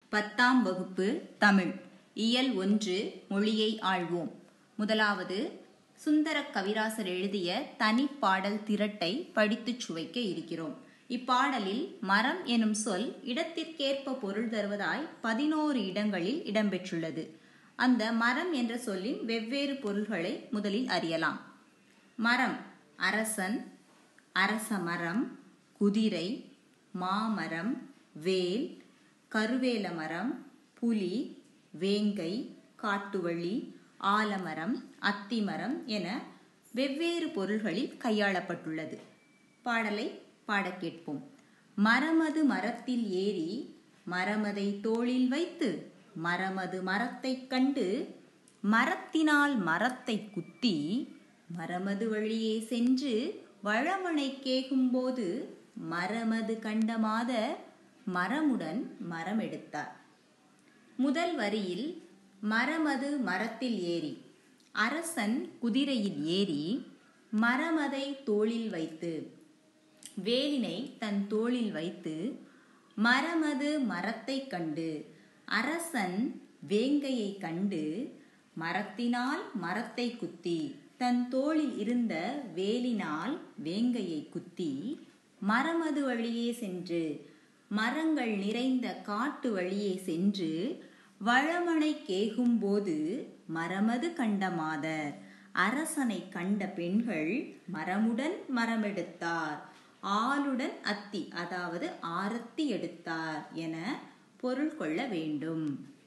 பத்தாம் வகுப்பு தமிழ் இயல் ஒன்று மொழியை ஆழ்வோம் முதலாவது சுந்தர கவிராசர் எழுதிய தனிப்பாடல் திரட்டை படித்துச் சுவைக்க இருக்கிறோம் இப்பாடலில் மரம் எனும் சொல் இடத்திற்கேற்ப பொருள் தருவதாய் பதினோரு இடங்களில் இடம்பெற்றுள்ளது அந்த மரம் என்ற சொல்லின் வெவ்வேறு பொருள்களை முதலில் அறியலாம் மரம் அரசன் அரச மரம் குதிரை மாமரம் வேல் கருவேல மரம் புலி வேங்கை காட்டுவள்ளி ஆலமரம் அத்திமரம் என வெவ்வேறு பொருள்களில் கையாளப்பட்டுள்ளது பாடலை பாடக் கேட்போம் மரமது மரத்தில் ஏறி மரமதை தோளில் வைத்து மரமது மரத்தைக் கண்டு மரத்தினால் மரத்தை குத்தி மரமது வழியே சென்று வளமனை கேகும்போது மரமது கண்டமாத மரமுடன் மரம் எடுத்தார் முதல் வரியில் மரமது மரத்தில் ஏறி அரசன் குதிரையில் ஏறி மரமதை தோளில் வைத்து வேலினை தன் தோளில் வைத்து மரமது மரத்தைக் கண்டு அரசன் வேங்கையை கண்டு மரத்தினால் மரத்தை குத்தி தன் தோளில் இருந்த வேலினால் வேங்கையை குத்தி மரமது வழியே சென்று மரங்கள் நிறைந்த காட்டு வழியே சென்று வளமனை கேகும்போது மரமது கண்ட மாதர் அரசனை கண்ட பெண்கள் மரமுடன் மரமெடுத்தார் ஆளுடன் அத்தி அதாவது ஆரத்தி எடுத்தார் என பொருள் கொள்ள வேண்டும்